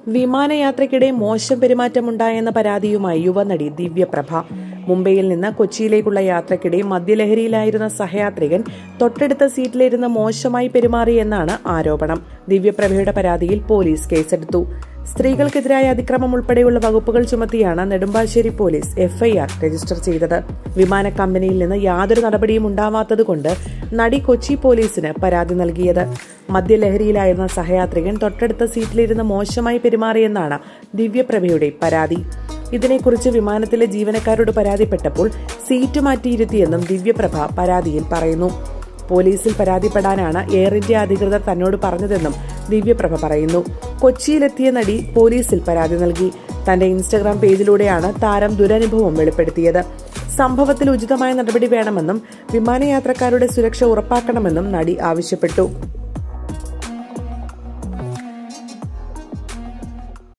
വിമാനയാത്രയ്ക്കിടെ മോശം പെരുമാറ്റമുണ്ടായെന്ന പരാതിയുമായി യുവനടി ദിവ്യപ്രഭ മുംബൈയിൽ നിന്ന് കൊച്ചിയിലേക്കുള്ള യാത്രയ്ക്കിടെ മദ്യലഹരിയിലായിരുന്ന സഹയാത്രികൻ തൊട്ടടുത്ത സീറ്റിലിരുന്ന് മോശമായി പെരുമാറിയെന്നാണ് ആരോപണം ദിവ്യപ്രഭയുടെ പരാതിയിൽ പോലീസ് കേസെടുത്തു സ്ത്രീകൾക്കെതിരായ അതിക്രമം ഉൾപ്പെടെയുള്ള വകുപ്പുകൾ ചുമത്തിയാണ് നെടുമ്പാശ്ശേരി പോലീസ് എഫ്ഐആർ രജിസ്റ്റർ ചെയ്തത് വിമാന കമ്പനിയിൽ നിന്ന് യാതൊരു നടപടിയും ഉണ്ടാവാത്തതുകൊണ്ട് നടി കൊച്ചി പോലീസിന് പരാതി നൽകിയത് മദ്യലഹരിയിലായിരുന്ന സഹയാത്രികൻ തൊട്ടടുത്ത സീറ്റിലിരുന്ന് മോശമായി പെരുമാറിയെന്നാണ് ദിവ്യപ്രഭയുടെ പരാതി ഇതിനെക്കുറിച്ച് വിമാനത്തിലെ ജീവനക്കാരോട് പരാതിപ്പെട്ടപ്പോൾ സീറ്റ് മാറ്റിയിരുത്തിയെന്നും ദിവ്യപ്രഭ പരാതിയിൽ പറയുന്നു പോലീസിൽ പരാതിപ്പെടാനാണ് എയർ ഇന്ത്യ അധികൃതർ തന്നോട് പറഞ്ഞതെന്നും ദിവ്യപ്രഭ പറയുന്നു കൊച്ചിയിലെത്തിയ നടി പോലീസിൽ പരാതി നൽകി തന്റെ ഇൻസ്റ്റഗ്രാം പേജിലൂടെയാണ് താരം ദുരനുഭവം വെളിപ്പെടുത്തിയത് സംഭവത്തിൽ ഉചിതമായ നടപടി വേണമെന്നും വിമാനയാത്രക്കാരുടെ സുരക്ഷ ഉറപ്പാക്കണമെന്നും നടി ആവശ്യപ്പെട്ടു